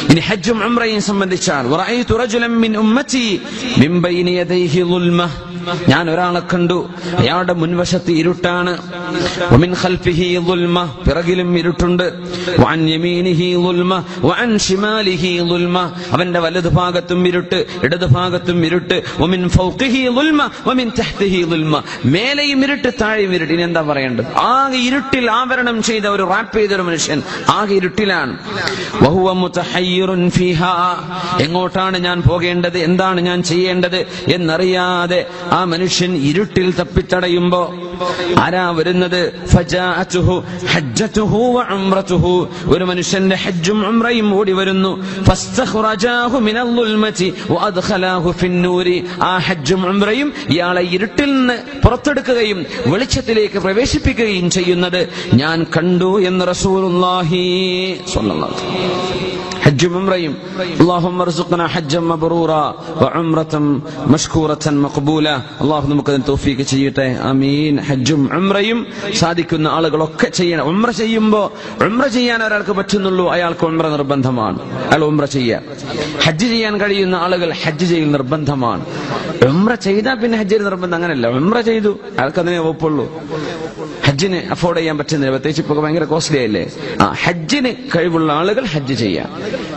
ഇനി ഹജ്ജും ഉംറയും സംബന്ധിച്ചാൽ വറഅയ്തു റജുലൻ മിൻ ഉമ്മത്തി മിൻ ബൈനി യദൈഹി ളുൽമ ഞാൻ ഒരാളെ കണ്ടു അയാളുടെ മുൻവശത്ത് ഇരുട്ടാണ് വമിൻ ഖൽഫിഹി ളുൽമ പിറകിലും ഇരുട്ടുണ്ട് വഅൻ യമീനിഹി ളുൽമ വഅൻ ഷിമാലിഹി ളുൽമ അവന്റെ വലതു ഭാഗത്തും ഇരുട്ട് ഇടതു ഭാഗത്തും ഇരുട്ട് വമിൻ ഫൗഖിഹി ളുൽമ വമിൻ തഹ്തിഹി ളുൽമ മേലെയും ഇരുട്ട് താഴെയും ഇരുട്ട് ഇനി എന്താ പറയേണ്ടത് ആകെ ഇരുട്ടിൽ ആവരണം ചെയ്ത ഒരു റാപ്പ് ചെയ്ത ഒരു മനുഷ്യൻ ആകെ ഇരുട്ടിലാണ് വഹുവ മുതഹയ്യിറുൻ ഫീഹാ എങ്ങോട്ടാണ് ഞാൻ പോകേണ്ടത് എന്താണ് ഞാൻ ചെയ്യേണ്ടത് എന്നറിയാതെ ആ മനുഷ്യൻ ഇരുട്ടിൽ തപ്പിത്തടയുമ്പോ ആരാ വരുന്നത് ഫജാഅതുഹു ഹജ്ജതുഹു വഉംറതുഹു ഒരു മനുഷ്യന്റെ ഹജ്ജും ഉംറയും ഓടി വരുന്നു ഫസ്തഖ്റജാഹു മിനൽ ളുൽമതി വഅദ്ഖലാഹു ഫിന്നൂരി ആ ഹജ്ജും ഉംറയും ഇയാളെ ഇരുട്ടിൽ നിന്ന് പുറത്തെടുക്കുകയും വെളിച്ചത്തിലേക്ക് പ്രവേശിപ്പിക്കുകയും ചെയ്യുന്നത് ഞാൻ കണ്ടു എന്ന് റസൂലുള്ളാഹി സ്വല്ലല്ലാഹു അലൈഹി വസല്ലം ഹജ്ജും ഉംറയും اللهم ارزقنا حجا مبرورا وعمرة مشكورة مقبولة അള്ളാഹു നമുക്ക് അതിന് തൗഫീക്ക് ചെയ്യട്ടെ ആമീൻ ഹജ്ജും ഉംറയും സാധിക്കുന്ന ആളുകളൊക്കെ ചെയ്യണം ഉംറ ചെയ്യുമ്പോ ഉംറ ചെയ്യാൻ ഒരാൾക്ക് പറ്റുന്നുള്ളൂ അയാൾക്ക് ഉംറ നിർബന്ധമാണ് അയാൾ ഉംറ ചെയ്യാൻ ഹജ്ജ് ചെയ്യാൻ കഴിയുന്ന ആളുകൾ ഹജ്ജ് ചെയ്യൽ നിർബന്ധമാണ് ഉംറ ചെയ്താൽ പിന്നെ ഹജ്ജിന് നിർബന്ധം അങ്ങനെയല്ല ഉംറ ചെയ്തു അയാൾക്ക് അതിനെ വകുപ്പുള്ളൂ ഹജ്ജിന് അഫോർഡ് ചെയ്യാൻ പറ്റുന്നില്ല പ്രത്യേകിച്ച് ഇപ്പൊ ഭയങ്കര കോസ്റ്റ്ലി ആയില്ലേ ആ ഹജ്ജിന് കഴിവുള്ള ആളുകൾ ഹജ്ജ് ചെയ്യാം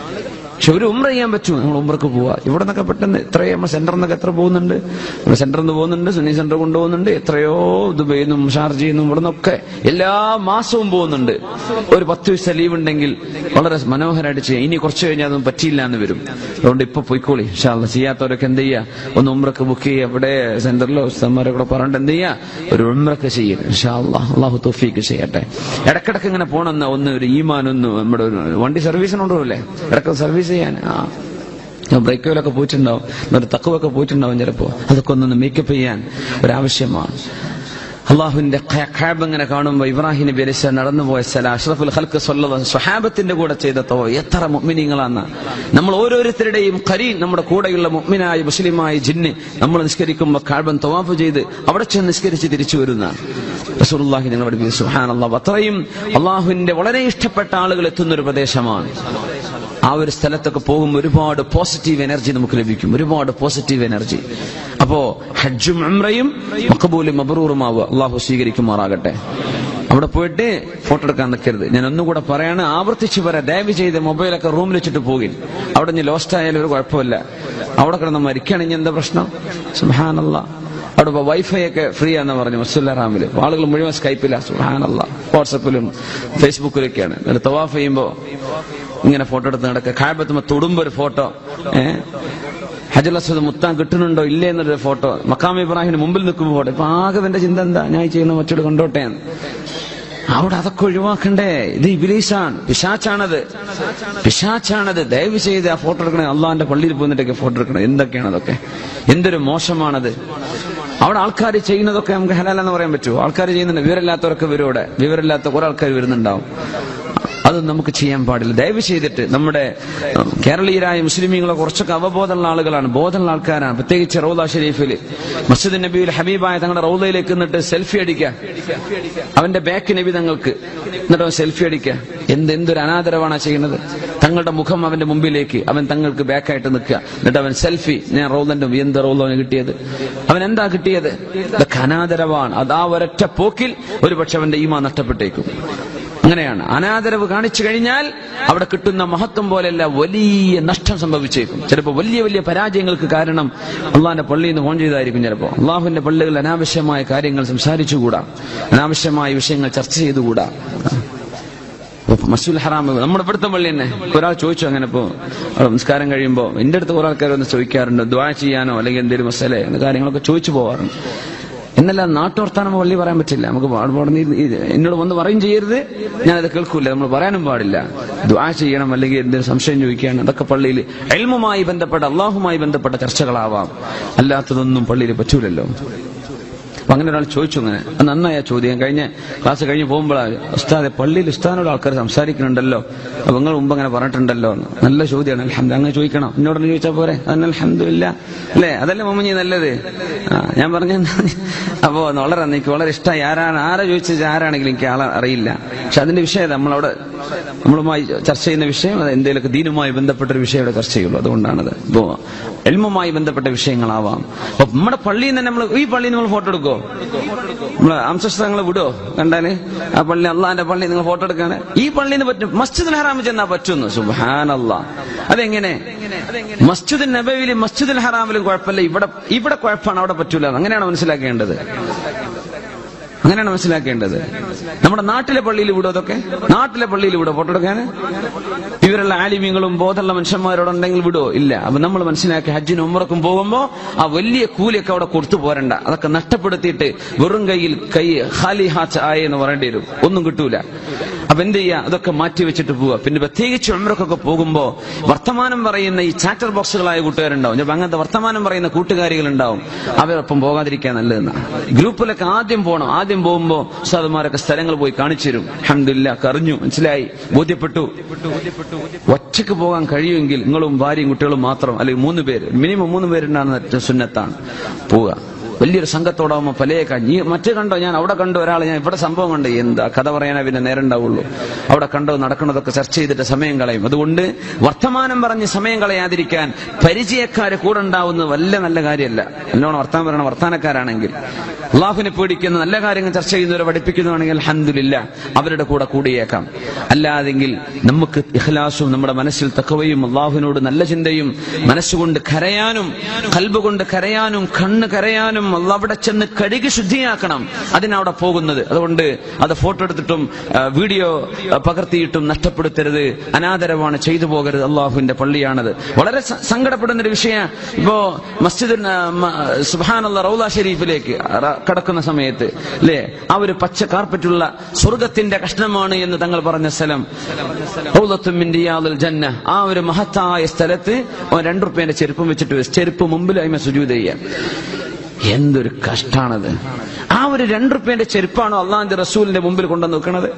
പക്ഷെ ഒരു ഉമ്ര ചെയ്യാൻ പറ്റുമോ നമ്മൾ ഉമ്രക്ക് പോവാ ഇവിടെ നിന്നൊക്കെ പെട്ടെന്ന് എത്രയോ നമ്മൾ സെന്ററിൽ നിന്നൊക്കെ എത്ര പോകുന്നുണ്ട് നമ്മൾ സെന്ററിൽ നിന്ന് പോകുന്നുണ്ട് സുന്നി സെന്റർ കൊണ്ടുപോകുന്നുണ്ട് എത്രയോ ദുബൈയിൽ നിന്നും ഷാർജയിൽ നിന്നും ഇവിടെ നിന്നൊക്കെ എല്ലാ മാസവും പോകുന്നുണ്ട് ഒരു പത്ത് ദിവസം ലീവ് ഉണ്ടെങ്കിൽ വളരെ മനോഹരമായിട്ട് ചെയ്യാം ഇനി കുറച്ച് കഴിഞ്ഞാൽ അതൊന്നും പറ്റിയില്ല എന്ന് വരും അതുകൊണ്ട് ഇപ്പൊ പോയിക്കോളി ഷാല്ല ചെയ്യാത്തവരൊക്കെ എന്ത് ചെയ്യുക ഒന്ന് ഉമ്രക്ക് ബുക്ക് ചെയ്യുക ഇവിടെ സെന്ററിലോ ഉസ്താന്മാരെ കൂടെ പറഞ്ഞിട്ട് എന്ത് ചെയ്യുക ഒരു ഉമ്രക്ക് ചെയ്യും ഷാല്ല അള്ളാഹു തോഫീക്ക് ചെയ്യട്ടെ ഇടക്കിടക്ക് ഇങ്ങനെ പോണെന്ന ഒന്ന് ഒരു ഈമാൻ ഒന്ന് നമ്മുടെ ഒരു വണ്ടി സർവീസിനുണ്ടല്ലേ ഇടക്ക് സർവീസ് ചെയ്യാൻ ആ ബ്രേക്കുകളൊക്കെ പോയിട്ടുണ്ടാവും ഒരു തക്കുവൊക്കെ പോയിട്ടുണ്ടാവും ചിലപ്പോ അതൊക്കെ ഒന്ന് മേക്കപ്പ് ചെയ്യാൻ ഒരാവശ്യമാണ് അള്ളാഹുവിന്റെ ഖാബ് ഇങ്ങനെ കാണുമ്പോൾ ഇബ്രാഹിം നബി അലൈഹി നടന്നു പോയ സ്ഥലം അഷ്റഫുൽ ഹൽക്ക് സ്വല്ലം സ്വഹാബത്തിന്റെ കൂടെ ചെയ്ത തോ എത്ര മുഅ്മിനീങ്ങളാണ് നമ്മൾ ഓരോരുത്തരുടെയും കരീൻ നമ്മുടെ കൂടെയുള്ള മുഅ്മിനായ മുസ്ലിമായ ജിന്ന് നമ്മൾ നിസ്കരിക്കുമ്പോൾ കാബൻ തവാഫ് ചെയ്ത് അവിടെ ചെന്ന് നിസ്കരിച്ച് തിരിച്ചു വരുന്നതാണ് റസൂലുള്ളാഹി നിങ്ങൾ പഠിപ്പിച്ചു സുബ്ഹാനല്ലാഹ് അത്രയും അള്ളാഹുവിന്റെ വളരെ ഇഷ്ടപ്പെട്ട ആളുകൾ എത്തുന്ന ഒരു പ്രദേശമാണ് ആ ഒരു സ്ഥലത്തൊക്കെ പോകുമ്പോൾ ഒരുപാട് പോസിറ്റീവ് എനർജി നമുക്ക് ലഭിക്കും ഒരുപാട് പോസിറ്റീവ് എനർജി അപ്പോ ഹജ്ജും ഉംറയും മക്കബൂലും മബറൂറുമാവുക അള്ളാഹു സ്വീകരിക്കുമാറാകട്ടെ അവിടെ പോയിട്ട് ഫോട്ടോ എടുക്കാൻ നിൽക്കരുത് ഞാൻ ഒന്നുകൂടെ പറയാണ് ആവർത്തിച്ച് പറയാം ദയവ് ചെയ്ത് മൊബൈലൊക്കെ റൂമിൽ വെച്ചിട്ട് പോകും അവിടെ ഇനി ലോസ്റ്റ് ആയാലും ഒരു കുഴപ്പമില്ല അവിടെ കിടന്ന് മരിക്കുകയാണെങ്കിൽ എന്താ പ്രശ്നം സുഹാനല്ല അവിടെ ഇപ്പൊ വൈഫൈ ഒക്കെ ഫ്രീ ആണെന്ന് പറഞ്ഞു മസുല്ല റാമില് ആളുകൾ മുഴുവൻ സ്കൈപ്പില്ല സുഹാനല്ല വാട്സപ്പിലും ഫേസ്ബുക്കിലൊക്കെയാണ് എന്നിട്ട് തവാഫ് ചെയ്യുമ്പോ ഇങ്ങനെ ഫോട്ടോ എടുത്ത് നടക്കുക കായബത്തുമ്പോ തൊടുമ്പോ ഒരു ഫോട്ടോ ഏഹ് ഹജൽ അസ്വദ് മുത്താൻ കിട്ടുന്നുണ്ടോ ഇല്ലേ എന്നൊരു ഫോട്ടോ മക്കാം ഇബ്രാഹിമിന് മുമ്പിൽ നിൽക്കുമ്പോൾ ഫോട്ടോ ഇപ്പൊ ആകെ എന്റെ ചിന്ത എന്താ ഞാൻ ഈ ചെയ്യുന്ന മറ്റോട് കണ്ടോട്ടെ എന്ന്. അവിടെ അതൊക്കെ ഒഴിവാക്കണ്ടേ ഇത് ഇബിലീസാണ് പിശാച്ചാണത് പിശാച്ചാണത് ദയവ് ചെയ്ത് ആ ഫോട്ടോ എടുക്കണേ അള്ളാന്റെ പള്ളിയിൽ പോന്നിട്ടൊക്കെ ഫോട്ടോ എടുക്കണം എന്തൊക്കെയാണ് അതൊക്കെ എന്തൊരു മോശമാണത് അവിടെ ആൾക്കാർ ചെയ്യുന്നതൊക്കെ നമുക്ക് ഹലാലെന്ന് പറയാൻ പറ്റുമോ ആൾക്കാർ ചെയ്യുന്നുണ്ട് വിവരമില്ലാത്തവരൊക്കെ വരും അവിടെ വിവരമില്ലാത്ത കുറെ ആൾക്കാർ വരുന്നുണ്ടാവും അത് നമുക്ക് ചെയ്യാൻ പാടില്ല ദയവ് ചെയ്തിട്ട് നമ്മുടെ ഉം, കേരളീയരായ മുസ്ലിമീങ്ങളെ കുറച്ചൊക്കെ അവബോധമുള്ള ആളുകളാണ് ബോധമുള്ള ആൾക്കാരാണ് പ്രത്യേകിച്ച് റൗദ ഷരീഫിൽ മസ്ജിദ് നബിയിൽ ഹബീബായ തങ്ങളുടെ റൗദയിലേക്ക് നിന്നിട്ട് സെൽഫി അടിക്കുക അവന്റെ ബാക്ക് നബി തങ്ങൾക്ക് എന്നിട്ട് അവൻ സെൽഫി അടിക്കുക എന്ത് എന്തൊരു അനാദരവാണ് ആ ചെയ്യുന്നത് തങ്ങളുടെ മുഖം അവന്റെ മുമ്പിലേക്ക് അവൻ തങ്ങൾക്ക് ബാക്കായിട്ട് നിൽക്കുക എന്നിട്ട് അവൻ സെൽഫി ഞാൻ റൗദന്റെ എന്ത് റൗദ അവന് കിട്ടിയത് അവൻ എന്താ കിട്ടിയത് ഇതൊക്കെ അനാദരവാണ് അത് ആ ഒരൊറ്റ പോക്കിൽ ഒരുപക്ഷെ അവന്റെ ഈമ നഷ്ടപ്പെട്ടേക്കും അങ്ങനെയാണ് അനാദരവ് കാണിച്ചു കഴിഞ്ഞാൽ അവിടെ കിട്ടുന്ന മഹത്വം പോലെയല്ല വലിയ നഷ്ടം സംഭവിച്ചേക്കും ചിലപ്പോൾ വലിയ വലിയ പരാജയങ്ങൾക്ക് കാരണം അള്ളാഹിന്റെ പള്ളിയിൽ നിന്ന് ഫോൺ ചെയ്തായിരിക്കും ചിലപ്പോൾ അള്ളാഹുവിന്റെ പള്ളികൾ അനാവശ്യമായ കാര്യങ്ങൾ സംസാരിച്ചുകൂടാ അനാവശ്യമായ വിഷയങ്ങൾ ചർച്ച ചെയ്തുകൂടാ മസൂൽ ഹറാം നമ്മുടെ ഇവിടുത്തെ പള്ളി തന്നെ ഒരാൾ ചോദിച്ചു അങ്ങനെ ഇപ്പോ അവിടെ നമസ്കാരം കഴിയുമ്പോൾ എന്റെ അടുത്ത് കുറെ ആൾക്കാർ വന്ന് ചോദിക്കാറുണ്ട് ദ്വാ ചെയ്യാനോ അല്ലെങ്കിൽ എന്തെങ്കിലും മസലെ എന്ന കാര്യങ്ങളൊക്കെ ചോദിച്ചു പോവാറുണ്ട് എന്നല്ല നാട്ടുവർത്താനം പള്ളി പറയാൻ പറ്റില്ല നമുക്ക് പാട് പാടുന്ന ഈ- ഈ- എന്നോട് വന്ന് പറയും ചെയ്യരുത് ഞാനത് കേൾക്കൂല നമ്മൾ പറയാനും പാടില്ല ദ്വാ ചെയ്യണം അല്ലെങ്കിൽ എന്തെങ്കിലും സംശയം ചോദിക്കുകയാണ് അതൊക്കെ പള്ളിയിൽ എൽമുമായി ബന്ധപ്പെട്ട അള്ളാഹുമായി ബന്ധപ്പെട്ട ചർച്ചകളാവാം അല്ലാത്തതൊന്നും പള്ളിയിൽ പറ്റൂലല്ലോ അപ്പൊ അങ്ങനെ ഒരാൾ ചോദിച്ചു അങ്ങനെ അത് നന്നായി ആ ചോദ്യം കഴിഞ്ഞ ക്ലാസ് കഴിഞ്ഞ് പോകുമ്പോഴാണ് ഉസ്താദെ പള്ളിയിൽ ഉസ്താദിനോട് ആൾക്കാർ സംസാരിക്കുന്നുണ്ടല്ലോ അപ്പൊ നിങ്ങൾ മുമ്പ് അങ്ങനെ പറഞ്ഞിട്ടുണ്ടല്ലോ എന്ന്. നല്ല ചോദ്യമാണ് അൽഹംദ് അങ്ങനെ ചോദിക്കണം എന്നോട് ചോദിച്ചാൽ പോരെ അതന്നെ അൽഹംദില്ല അല്ലേ അതല്ലേ മമ്മഞ്ഞി നല്ലത് ആ ഞാൻ പറഞ്ഞ അപ്പോ വളരെ എനിക്ക് വളരെ ഇഷ്ടമായി ആരാണ് ആരാ ചോദിച്ചത് ആരാണെങ്കിലും എനിക്ക് ആളെ അറിയില്ല പക്ഷെ അതിന്റെ വിഷയം നമ്മളവിടെ നമ്മളുമായി ചർച്ച ചെയ്യുന്ന വിഷയം അത് എന്തെങ്കിലുമൊക്കെ ദീനുമായി ബന്ധപ്പെട്ട ഒരു വിഷയം ഇവിടെ ചർച്ച ചെയ്യുള്ളൂ അതുകൊണ്ടാണത് ഇപ്പോ എൽമുമായി ബന്ധപ്പെട്ട വിഷയങ്ങളാവാം അപ്പൊ നമ്മുടെ പള്ളിയിൽ നിന്ന് നമ്മൾ ഈ പള്ളിയിൽ നമ്മൾ ഫോട്ടോ എടുക്കോ നമ്മള് അംശസ്ത്രങ്ങൾ വിടോ കണ്ടാല് ആ പള്ളി അള്ളാന്റെ പള്ളി നിങ്ങൾ ഫോട്ടോ എടുക്കാണ് ഈ പള്ളിയിൽ നിന്ന് പറ്റും മസ്ജിദുൽ ഹറാമിൽ ചെന്നാ പറ്റുന്നു സുബാനല്ല അതെങ്ങനെ മസ്ജിദ് നബവിലും മസ്ജിദുൽ ഹറാമിലും കുഴപ്പമില്ല ഇവിടെ ഇവിടെ കുഴപ്പമാണ് അവിടെ പറ്റൂല അങ്ങനെയാണ് മനസ്സിലാക്കേണ്ടത് അങ്ങനെയാണ് മനസ്സിലാക്കേണ്ടത് നമ്മുടെ നാട്ടിലെ പള്ളിയിൽ വിടും അതൊക്കെ നാട്ടിലെ പള്ളിയിൽ വിടും ഫോട്ടോ എടുക്കാൻ ഇവരുള്ള ആലിമ്യങ്ങളും ബോധമുള്ള മനുഷ്യന്മാരോടുണ്ടെങ്കിൽ വിടുവോ ഇല്ല അപ്പൊ നമ്മൾ മനസ്സിലാക്കി ഹജ്ജിനും ഉമ്മറക്കും പോകുമ്പോ ആ വലിയ കൂലിയൊക്കെ അവിടെ കൊടുത്തു പോരണ്ട അതൊക്കെ നഷ്ടപ്പെടുത്തിയിട്ട് വെറും കയ്യിൽ കൈ ഹാലി ഹാച്ച് ആയ എന്ന് പറയേണ്ടി വരും ഒന്നും കിട്ടൂല അപ്പൊ എന്ത് ചെയ്യാ അതൊക്കെ മാറ്റി വെച്ചിട്ട് പോവുക പിന്നെ പ്രത്യേകിച്ച് ഉമ്രക്കൊക്കെ പോകുമ്പോ വർത്തമാനം പറയുന്ന ഈ ചാറ്റർ ബോക്സുകളായ കൂട്ടുകാരുണ്ടാവും ചിലപ്പോ അങ്ങനത്തെ വർത്തമാനം പറയുന്ന കൂട്ടുകാരികളുണ്ടാവും അവരൊപ്പം പോകാതിരിക്കാൻ നല്ലതെന്നാണ് ഗ്രൂപ്പിലൊക്കെ ആദ്യം പോകണം ആദ്യം പോകുമ്പോ ഉസ്താദുമാരൊക്കെ സ്ഥലങ്ങൾ പോയി കാണിച്ചു തരും അഹമ്മദില്ല കറിഞ്ഞു മനസ്സിലായി ബോധ്യപ്പെട്ടു ഒറ്റക്ക് പോകാൻ കഴിയുമെങ്കിൽ നിങ്ങളും ഭാര്യയും കുട്ടികളും മാത്രം അല്ലെങ്കിൽ മൂന്ന് പേര് മിനിമം മൂന്ന് പേരുണ്ടാകുന്ന ഏറ്റവും സുന്നത്താണ് പോവുക വലിയൊരു സംഘത്തോടാവുമ്പോ പലേ കാ- നീ മറ്റേ കണ്ടോ ഞാൻ അവിടെ കണ്ടോ ഒരാളെ ഞാൻ ഇവിടെ സംഭവം കണ്ടു എന്താ കഥ പറയാനേ പിന്നെ നേരം ഉണ്ടാവുള്ളൂ അവിടെ കണ്ടോ നടക്കണതൊക്കെ ചർച്ച ചെയ്തിട്ട് സമയം കളയും അതുകൊണ്ട് വർത്തമാനം പറഞ്ഞ് സമയം കളയാതിരിക്കാൻ പരിചയക്കാര് കൂടെ ഉണ്ടാവുന്നത് വല്ല നല്ല കാര്യമല്ല എന്നോണം വർത്താനം പറയണ വർത്താനക്കാരാണെങ്കിൽ അള്ളാഹുവിനെ പേടിക്കുന്ന നല്ല കാര്യങ്ങൾ ചർച്ച ചെയ്യുന്നവരെ പഠിപ്പിക്കുന്നതാണെങ്കിൽ അൽഹംദുലില്ല അവരുടെ കൂടെ കൂടിയേക്കാം അല്ലാതെങ്കിൽ നമുക്ക് ഇഖ്ലാസും നമ്മുടെ മനസ്സിൽ തക്കവയും അള്ളാഹുവിനോട് നല്ല ചിന്തയും മനസ്സുകൊണ്ട് കരയാനും കൽബ് കൊണ്ട് കരയാനും കണ്ണ് കരയാനും അള്ളാഹ് അവിടെ ചെന്ന് കഴുകി ശുദ്ധിയാക്കണം അതിനവിടെ പോകുന്നത് അതുകൊണ്ട് അത് ഫോട്ടോ എടുത്തിട്ടും ആ, വീഡിയോ ആ, പകർത്തിയിട്ടും നഷ്ടപ്പെടുത്തരുത് അനാദരവാണ് ചെയ്തു പോകരുത് അള്ളാഹുവിന്റെ പള്ളിയാണത് വളരെ സ- സങ്കടപ്പെടുന്ന ഒരു വിഷയം ഇപ്പോ മസ്ജിദ് സുബാനുള്ള റൗല ഷെരീഫിലേക്ക് റ- കടക്കുന്ന സമയത്ത് അല്ലേ ആ ഒരു പച്ച കാർപ്പറ്റുള്ള സ്വർഗത്തിന്റെ കഷ്ണമാണ് എന്ന് തങ്ങൾ പറഞ്ഞ സ്ഥലം റൗലത്തും മിൻ റിയാദിൽ ജന്ന ആ ഒരു മഹത്തായ സ്ഥലത്ത് അവൻ രണ്ടു റുപ്യന്റെ ചെരുപ്പും വെച്ചിട്ട് വെച്ച് ചെരുപ്പ് മുമ്പിൽ അതിമ സുജൂത് ചെയ്യാൻ എന്തൊരു കഷ്ടാണത് ആ ഒരു രണ്ടു റുപ്യന്റെ ചെരുപ്പാണോ അള്ളാന്റെ റസൂലിന്റെ മുമ്പിൽ കൊണ്ടുവന്ന് വെക്കണത്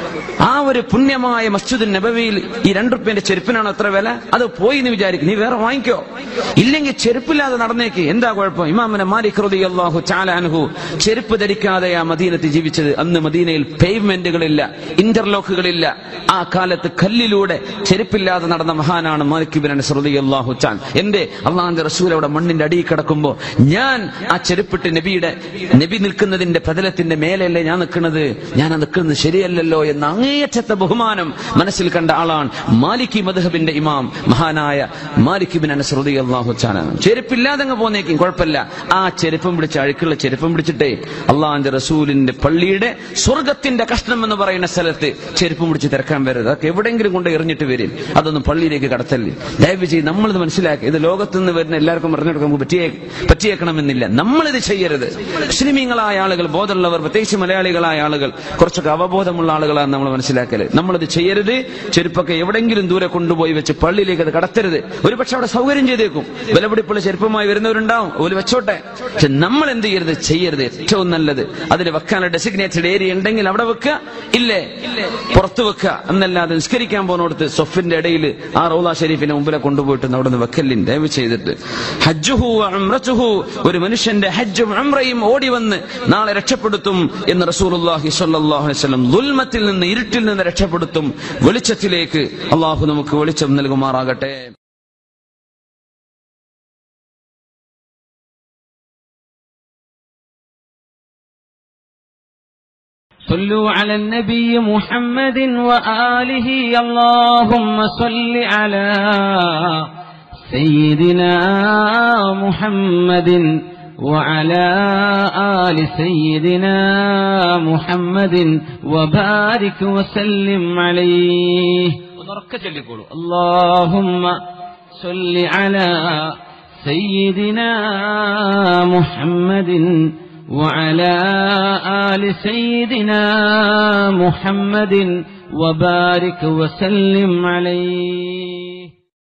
ആ ഒരു പുണ്യമായ മസ്ജിദ് നബവിയിൽ ഈ രണ്ടു റുപ്യന്റെ ചെരുപ്പിനാണോ എത്ര വില അത് പോയി എന്ന് വിചാരിക്കും നീ വേറെ വാങ്ങിക്കോ ഇല്ലെങ്കിൽ ചെരുപ്പില്ലാതെ നടന്നേക്ക് എന്താ കുഴപ്പം ഇമാമിനെ മാലിക് റളിയല്ലാഹു അള്ളാഹു ചാലാൻഹു ചെരുപ്പ് ധരിക്കാതെ ആ മദീനത്തിൽ ജീവിച്ചത് അന്ന് മദീനയിൽ പേയ്മെന്റുകളില്ല ഇന്റർലോക്കുകളില്ല ആ കാലത്ത് കല്ലിലൂടെ ചെരുപ്പില്ലാതെ നടന്ന മഹാനാണ് മാലിക് ബിൻ അനസ് റളിയല്ലാഹു ചാൻ എന്റെ അള്ളാഹിന്റെ റസൂൽ അവിടെ മണ്ണിന്റെ അടിയിൽ കിടക്കുമ്പോ ഞാൻ ആ ചെരുപ്പിട്ട് നബിയുടെ നബി നിൽക്കുന്നതിന്റെ പ്രതലത്തിന്റെ മേലെയല്ലേ ഞാൻ നിൽക്കുന്നത് ഞാൻ ആ നിൽക്കുന്നത് ശരിയല്ലല്ലോ എന്ന അങ്ങേയറ്റത്തെ ബഹുമാനം മനസ്സിൽ കണ്ട ആളാണ് മാലിക്കി മദ്ഹബിന്റെ ഇമാം മഹാനായ മാലിക് ബിൻ അനസ് റളിയല്ലാഹു ചാനാണ് ചെരുപ്പില്ലാതെ അങ്ങ് പോന്നേക്കും കുഴപ്പമില്ല ആ ചെരുപ്പം പിടിച്ച് അഴുക്കുള്ള ചെരുപ്പം പിടിച്ചിട്ടേ അള്ളാഹിന്റെ റസൂലിന്റെ പള്ളിയുടെ സ്വർഗത്തിന്റെ കഷ്ണം എന്ന് പറയുന്ന സ്ഥലത്ത് ചെരുപ്പം പിടിച്ച് തിരക്കാൻ വരരുത് അതൊക്കെ എവിടെയെങ്കിലും കൊണ്ട് എറിഞ്ഞിട്ട് വരും അതൊന്നും പള്ളിയിലേക്ക് കടത്തല്ലേ ദയവ് ചെയ്ത് നമ്മളിത് മനസ്സിലാക്കി ഇത് ലോകത്ത് നിന്ന് വരുന്ന എല്ലാവർക്കും പറഞ്ഞെടുക്കാൻ നമുക്ക് പറ്റിയേ പറ്റിയേക്കണമെന്നില്ല നമ്മളിത് ചെയ്യരുത് മുസ്ലിമീങ്ങളായ ആളുകൾ ബോധമുള്ളവർ പ്രത്യേകിച്ച് മലയാളികളായ ആളുകൾ കുറച്ചൊക്കെ അവബോധമുള്ള ആളുകളാണ് നമ്മൾ മനസ്സിലാക്കല് നമ്മളിത് ചെയ്യരുത് ചെരുപ്പൊക്കെ എവിടെയെങ്കിലും ദൂരെ കൊണ്ടുപോയി വെച്ച് പള്ളിയിലേക്ക് അത് കടത്തരുത് ഒരു പക്ഷെ അവിടെ സൗകര്യം ചെയ്തേക്കും വിലപിടിപ്പുള്ള ചെരുപ്പമായി വരുന്നവരുണ്ടാവും ഒരു വെച്ചോട്ടെ പക്ഷെ നമ്മൾ എന്ത് ചെയ്യരുത് ചെയ്യരുത് ഏറ്റവും നല്ലത് അതിന് വെക്കാനുള്ള ഡെസിഗ്നേറ്റഡ് ഏരിയ ഉണ്ടെങ്കിൽ അവിടെ വെക്കുക ഇല്ലേ പുറത്ത് വെക്കുക എന്നല്ലാതെ നിസ്കരിക്കാൻ പോകുന്നിടത്ത് സൊഫിന്റെ ഇടയിൽ ആ റൗല ഷെരീഫിനെ മുമ്പിലെ കൊണ്ടുപോയിട്ട് അവിടെ നിന്ന് വെക്കല്ലിൻ ദയവ് ചെയ്തിട്ട് ഹജ്ജുഹു വ ഉംറത്തുഹു ഒരു മനുഷ്യന്റെ ഹജ്ജും ഉംറയും ഓടി വന്ന് നാളെ രക്ഷപ്പെടുത്തും എന്ന് റസൂലുള്ളാഹി സ്വല്ലല്ലാഹു അലൈഹി വസല്ലം ദുൽമത്തിൽ നിന്ന് ഇരുട്ടിൽ നിന്ന് രക്ഷപ്പെടുത്തും വെളിച്ചത്തിലേക്ക് അള്ളാഹു നമുക്ക് വെളിച്ചം നൽകുമാറാകട്ടെ صلوا على النبي محمد وآله اللهم صل على سيدنا محمد وعلى آل سيدنا محمد وبارك وسلم عليه اللهم صل على سيدنا محمد وعلى آل سيدنا محمد وبارك وسلم عليه